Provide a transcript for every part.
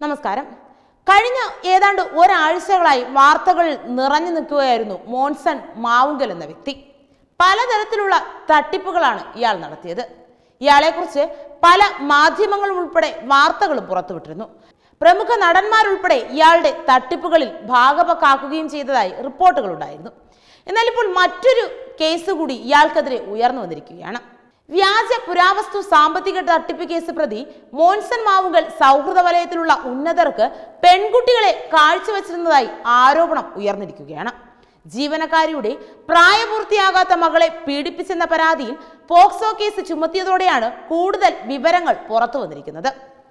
നമസ്കാരം കഴിഞ്ഞ ഏതാണ്ട് ഒരാഴ്ചകളായി വാർത്തകളിൽ നിറഞ്ഞു നിൽക്കുകയായിരുന്നു മോൺസൺ മാവുങ്കൽ എന്ന വ്യക്തി പലതരത്തിലുള്ള തട്ടിപ്പുകളാണ് ഇയാൾ നടത്തിയത് ഇയാളെക്കുറിച്ച് പല മാധ്യമങ്ങളും ഉൾപ്പെടെ വാർത്തകളും പുറത്തുവിട്ടിരുന്നു പ്രമുഖ നടന്മാരുൾപ്പെടെ ഇയാളുടെ തട്ടിപ്പുകളിൽ ഭാഗപക്കാക്കുകയും ചെയ്തതായി റിപ്പോർട്ടുകൾ ഉണ്ടായിരുന്നു എന്നാൽ ഇപ്പോൾ മറ്റൊരു കേസ് കൂടി ഇയാൾക്കെതിരെ ഉയർന്നു വന്നിരിക്കുകയാണ് വ്യാജ പുരാവസ്തു സാമ്പത്തിക തട്ടിപ്പ് കേസ് പ്രതി മോൻസൺ മാവുങ്കൽ സൗഹൃദ വലയത്തിലുള്ള ഉന്നതർക്ക് പെൺകുട്ടികളെ കാഴ്ചവെച്ചിരുന്നതായി ആരോപണം ഉയർന്നിരിക്കുകയാണ് ജീവനക്കാരിയുടെ പ്രായപൂർത്തിയാകാത്ത മകളെ പീഡിപ്പിച്ചെന്ന പരാതിയിൽ പോക്സോ കേസ് ചുമത്തിയതോടെയാണ് കൂടുതൽ വിവരങ്ങൾ പുറത്തു വന്നിരിക്കുന്നത്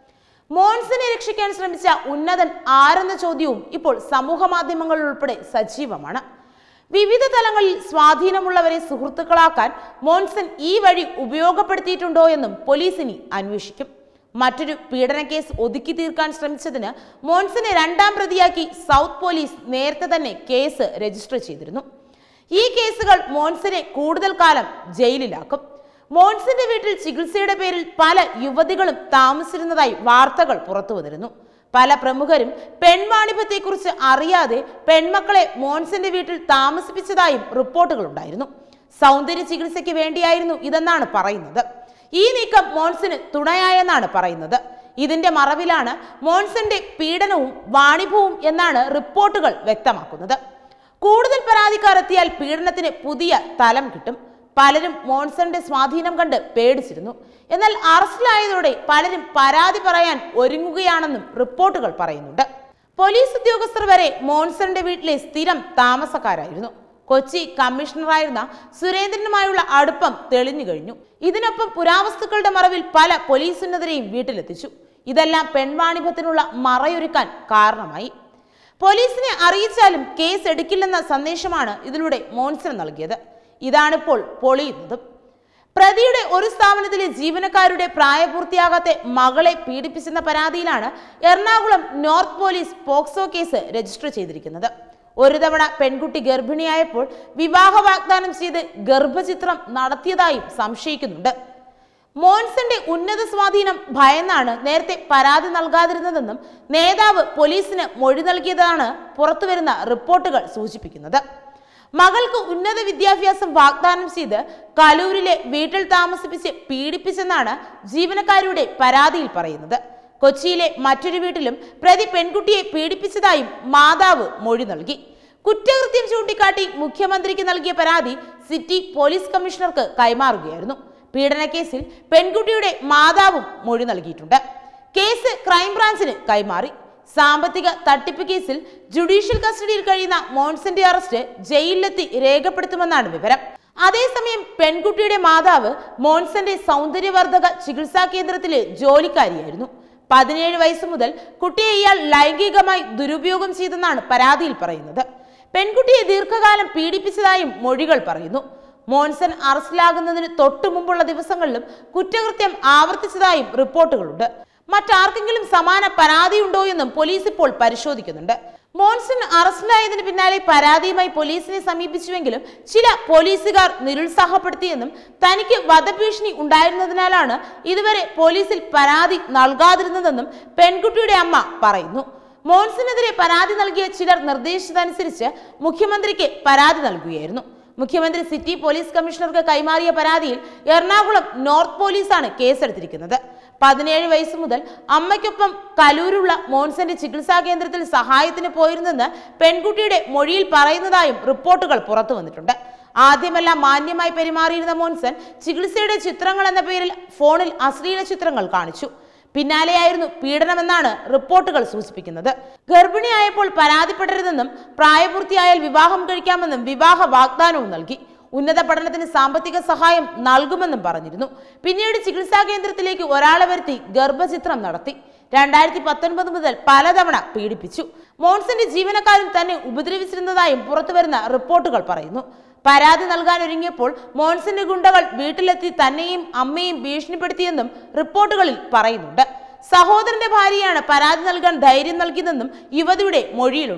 മോൻസിനെ രക്ഷിക്കാൻ ശ്രമിച്ച ഉന്നതൻ ആരെന്ന ചോദ്യവും ഇപ്പോൾ സമൂഹ മാധ്യമങ്ങളിൽ ഉൾപ്പെടെ സജീവമാണ് വിവിധ തലങ്ങളിൽ സ്വാധീനമുള്ളവരെ സുഹൃത്തുക്കളാക്കാൻ മോൻസൺ ഈ വഴി ഉപയോഗപ്പെടുത്തിയിട്ടുണ്ടോ എന്നും പോലീസ് ഇനി അന്വേഷിക്കും മറ്റൊരു പീഡന കേസ് ഒതുക്കി തീർക്കാൻ ശ്രമിച്ചതിന് മോൻസനെ രണ്ടാം പ്രതിയാക്കി സൗത്ത് പോലീസ് നേരത്തെ തന്നെ കേസ് രജിസ്റ്റർ ചെയ്തിരുന്നു ഈ കേസുകൾ മോൻസനെ കൂടുതൽ കാലം ജയിലിലാക്കും മോൻസിന്റെ വീട്ടിൽ ചികിത്സയുടെ പേരിൽ പല യുവതികളും താമസിച്ചിരുന്നതായി വാർത്തകൾ പുറത്തു വന്നിരുന്നു പല പ്രമുഖരും പെൺവാണിഭത്തെക്കുറിച്ച് അറിയാതെ പെൺമക്കളെ മോൻസിന്റെ വീട്ടിൽ താമസിപ്പിച്ചതായും റിപ്പോർട്ടുകൾ ഉണ്ടായിരുന്നു സൗന്ദര്യ ചികിത്സയ്ക്ക് വേണ്ടിയായിരുന്നു ഇതെന്നാണ് പറയുന്നത് ഈ നീക്കം മോൻസിന് തുണയായെന്നാണ് പറയുന്നത് ഇതിന്റെ മറവിലാണ് മോൻസന്റെ പീഡനവും വാണിഭവും എന്നാണ് റിപ്പോർട്ടുകൾ വ്യക്തമാക്കുന്നത് കൂടുതൽ പരാതിക്കാർ എത്തിയാൽ പീഡനത്തിന് പുതിയ തലം കിട്ടും പലരും മോൺസന്റെ സ്വാധീനം കണ്ട് പേടിച്ചിരുന്നു എന്നാൽ അറസ്റ്റിലായതോടെ പലരും പരാതി പറയാൻ ഒരുങ്ങുകയാണെന്നും റിപ്പോർട്ടുകൾ പറയുന്നുണ്ട് പോലീസ് ഉദ്യോഗസ്ഥർ വരെ മോൺസന്റെ വീട്ടിലെ സ്ഥിരം താമസക്കാരായിരുന്നു കൊച്ചി കമ്മീഷണറായിരുന്ന സുരേന്ദ്രനുമായുള്ള അടുപ്പം തെളിഞ്ഞു കഴിഞ്ഞു ഇതിനൊപ്പം പുരാവസ്തുക്കളുടെ മറവിൽ പല പോലീസ് ഉന്നതരെയും വീട്ടിലെത്തിച്ചു ഇതെല്ലാം പെൺവാണിഭത്തിനുള്ള മറയൊരുക്കാൻ കാരണമായി പോലീസിനെ അറിയിച്ചാലും കേസ് എടുക്കില്ലെന്ന സന്ദേശമാണ് ഇതിലൂടെ മോൺസൺ നൽകിയത് ഇതാണിപ്പോൾ പൊളിയുന്നതും പ്രതിയുടെ ഒരു സ്ഥാപനത്തിലെ ജീവനക്കാരുടെ പ്രായപൂർത്തിയാകാത്ത മകളെ പീഡിപ്പിച്ചെന്ന പരാതിയിലാണ് Ernakulam north police POCSO case register ചെയ്തിരിക്കുന്നത് ഒരു തവണ പെൺകുട്ടി ഗർഭിണിയായപ്പോൾ വിവാഹ വാഗ്ദാനം ചെയ്ത് ഗർഭചിത്രം നടത്തിയതായും സംശയിക്കുന്നുണ്ട് മോൻസന്റെ ഉന്നത സ്വാധീനം ഭയന്നാണ് നേരത്തെ പരാതി നൽകാതിരുന്നതെന്നും നേതാവ് പോലീസിന് മൊഴി നൽകിയതാണ് പുറത്തുവരുന്ന റിപ്പോർട്ടുകൾ സൂചിപ്പിക്കുന്നത് മകൾക്ക് ഉന്നത വിദ്യാഭ്യാസം വാഗ്ദാനം ചെയ്ത് കലൂരിലെ വീട്ടിൽ താമസിപ്പിച്ച് പീഡിപ്പിച്ചെന്നാണ് ജീവനക്കാരുടെ പരാതിയിൽ പറയുന്നത് കൊച്ചിയിലെ മറ്റൊരു വീട്ടിലും പ്രതി പെൺകുട്ടിയെ പീഡിപ്പിച്ചതായും മാതാവ് മൊഴി നൽകി കുറ്റകൃത്യം ചൂണ്ടിക്കാട്ടി മുഖ്യമന്ത്രിക്ക് നൽകിയ പരാതി സിറ്റി പോലീസ് കമ്മീഷണർക്ക് കൈമാറുകയായിരുന്നു പീഡനക്കേസിൽ പെൺകുട്ടിയുടെ മാതാവും മൊഴി നൽകിയിട്ടുണ്ട് കേസ് ക്രൈംബ്രാഞ്ചിന് കൈമാറി സാമ്പത്തിക തട്ടിപ്പ് കേസിൽ ജുഡീഷ്യൽ കസ്റ്റഡിയിൽ കഴിയുന്ന മോൺസന്റെ അറസ്റ്റ് ജയിലിലെത്തി രേഖപ്പെടുത്തുമെന്നാണ് വിവരം അതേസമയം പെൺകുട്ടിയുടെ മാതാവ് മോൺസന്റെ സൗന്ദര്യവർദ്ധക ചികിത്സാ കേന്ദ്രത്തിലെ ജോലിക്കാരിയായിരുന്നു പതിനേഴ് വയസ്സ് മുതൽ കുട്ടിയെ ഇയാൾ ലൈംഗികമായി ദുരുപയോഗം ചെയ്തെന്നാണ് പരാതിയിൽ പറയുന്നത് പെൺകുട്ടിയെ ദീർഘകാലം പീഡിപ്പിച്ചതായും മൊഴികൾ പറയുന്നു മോൻസൺ അറസ്റ്റിലാകുന്നതിന് തൊട്ടു മുമ്പുള്ള ദിവസങ്ങളിലും കുറ്റകൃത്യം ആവർത്തിച്ചതായും റിപ്പോർട്ടുകളുണ്ട് മറ്റാർക്കെങ്കിലും സമാന പരാതിയുണ്ടോ എന്നും പോലീസ് ഇപ്പോൾ പരിശോധിക്കുന്നുണ്ട് മോൻസൺ അറസ്റ്റിലായതിന് പിന്നാലെ പരാതിയുമായി പോലീസിനെ സമീപിച്ചുവെങ്കിലും ചില പോലീസുകാർ നിരുത്സാഹപ്പെടുത്തിയെന്നും തനിക്ക് വധഭീഷണി ഉണ്ടായിരുന്നതിനാലാണ് ഇതുവരെ പോലീസിൽ പരാതി നൽകാതിരുന്നതെന്നും പെൺകുട്ടിയുടെ അമ്മ പറയുന്നു മോൻസിനെതിരെ പരാതി നൽകിയ ചിലർ നിർദ്ദേശിച്ചതനുസരിച്ച് മുഖ്യമന്ത്രിക്ക് പരാതി നൽകുകയായിരുന്നു മുഖ്യമന്ത്രി സിറ്റി പോലീസ് കമ്മീഷണർക്ക് കൈമാറിയ പരാതിയിൽ എറണാകുളം നോർത്ത് പോലീസാണ് കേസെടുത്തിരിക്കുന്നത് പതിനേഴ് വയസ്സ് മുതൽ അമ്മയ്ക്കൊപ്പം കലൂരുള്ള മോൻസന്റെ ചികിത്സാ കേന്ദ്രത്തിൽ സഹായത്തിന് പോയിരുന്നെന്ന് പെൺകുട്ടിയുടെ മൊഴിയിൽ പറയുന്നതായും റിപ്പോർട്ടുകൾ പുറത്തു വന്നിട്ടുണ്ട് ആദ്യമെല്ലാം മാന്യമായി പെരുമാറിയിരുന്ന മോൻസൺ ചികിത്സയുടെ ചിത്രങ്ങൾ എന്ന പേരിൽ ഫോണിൽ അശ്ലീല ചിത്രങ്ങൾ കാണിച്ചു പിന്നാലെയായിരുന്നു പീഡനമെന്നാണ് റിപ്പോർട്ടുകൾ സൂചിപ്പിക്കുന്നത് ഗർഭിണിയായപ്പോൾ പരാതിപ്പെടരുതെന്നും പ്രായപൂർത്തിയായാൽ വിവാഹം കഴിക്കാമെന്നും വിവാഹ വാഗ്ദാനവും നൽകി ഉന്നത പഠനത്തിന് സാമ്പത്തിക സഹായം നൽകുമെന്നും പറഞ്ഞിരുന്നു പിന്നീട് ചികിത്സാ കേന്ദ്രത്തിലേക്ക് ഒരാളെ വരുത്തി ഗർഭചിത്രം നടത്തി രണ്ടായിരത്തി പത്തൊൻപത് മുതൽ പലതവണ പീഡിപ്പിച്ചു മോൺസന്റെ ജീവനക്കാരും തന്നെ ഉപദ്രവിച്ചിരുന്നതായും പുറത്തുവരുന്ന റിപ്പോർട്ടുകൾ പറയുന്നു പരാതി നൽകാൻ ഒരുങ്ങിയപ്പോൾ മോൺസന്റെ ഗുണ്ടകൾ വീട്ടിലെത്തി തന്നെയും അമ്മയും ഭീഷണിപ്പെടുത്തിയെന്നും റിപ്പോർട്ടുകളിൽ പറയുന്നുണ്ട് സഹോദരന്റെ ഭാര്യയാണ് പരാതി നൽകാൻ ധൈര്യം നൽകിയതെന്നും യുവതിയുടെ മൊഴിയിലുണ്ട്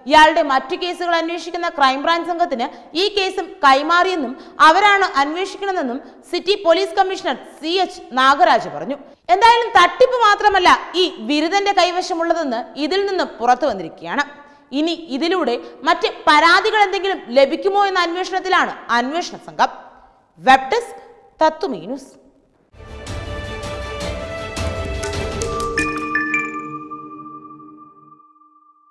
ഇയാളുടെ മറ്റു കേസുകൾ അന്വേഷിക്കുന്ന ക്രൈംബ്രാഞ്ച് സംഘത്തിന് ഈ കേസും കൈമാറിയെന്നും അവരാണ് അന്വേഷിക്കണമെന്നും city police commissioner C H Nagaraj പറഞ്ഞു എന്തായാലും തട്ടിപ്പ് മാത്രമല്ല ഈ ബിരുദന്റെ കൈവശമുള്ളതെന്ന് ഇതിൽ നിന്ന് പുറത്തു വന്നിരിക്കുകയാണ് ഇനി ഇതിലൂടെ മറ്റ് പരാതികൾ എന്തെങ്കിലും ലഭിക്കുമോ എന്ന അന്വേഷണത്തിലാണ് അന്വേഷണ സംഘം വെബ് ഡെസ്ക് തത്തുമീ ന്യൂസ്